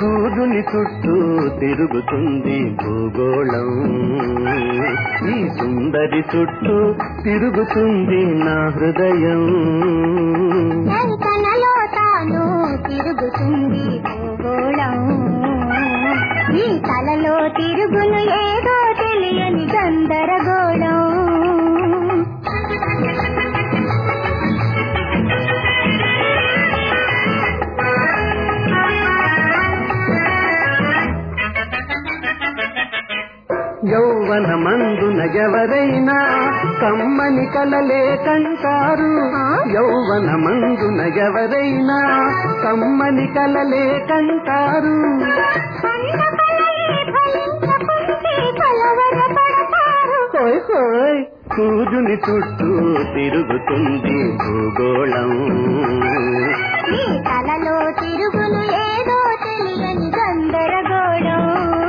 సూర్యుని చుట్టూ తిరుగుతుంది భూగోళం ఈ సుందరి చుట్టూ తిరుగుతుంది నా హృదయం తనలో తాను తిరుగుతుంది భూగోళం ఈ తలలో తిరుగును ఏదో తెలియని గందరగోళం యౌవన మందున ఎవరైనా కమ్మని కలలే కంటారు యౌవన మందున ఎవరైనా కమ్మని కలలే కంటారు హోయ్ హోయ్ సూర్యుని చుట్టూ తిరుగుతుంది భూగోళం ఈ తలలో తిరుగును ఏదో తెలియని గందరగోళం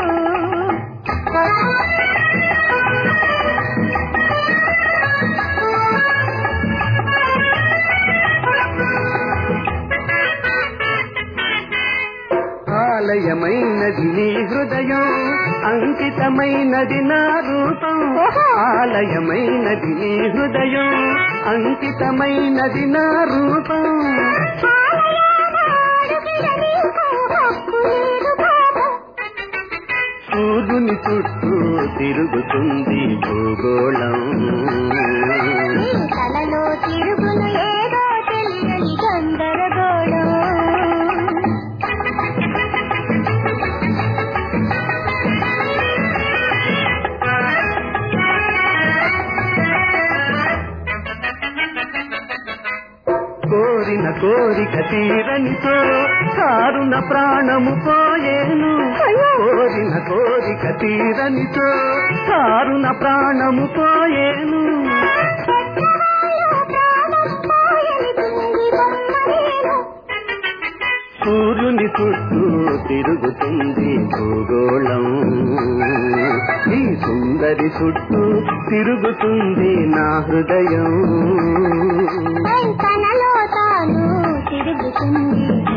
ఆలయమైనది నీ హృదయం అంకితమైనది నా రూపం ఆలయమైనది నీ హృదయం అంకితమైనది నా రూపం సూర్యుని చుట్టూ తిరుగుతుంది భూగోళం ఈ తలలో తిరుగును ఏదో తెలియని గందరగోళం కోరిన కోరిక తీరనితో కారున ప్రాణము పోయేను కోరిన కోరిక తీరనితో కారున ప్రాణము పోయేను సూర్యుని చుట్టూ తిరుగుతుంది భూగోళం ఈ సుందరి చుట్టూ తిరుగుతుంది నా హృదయం తనలో తాను తిరుగుతుంది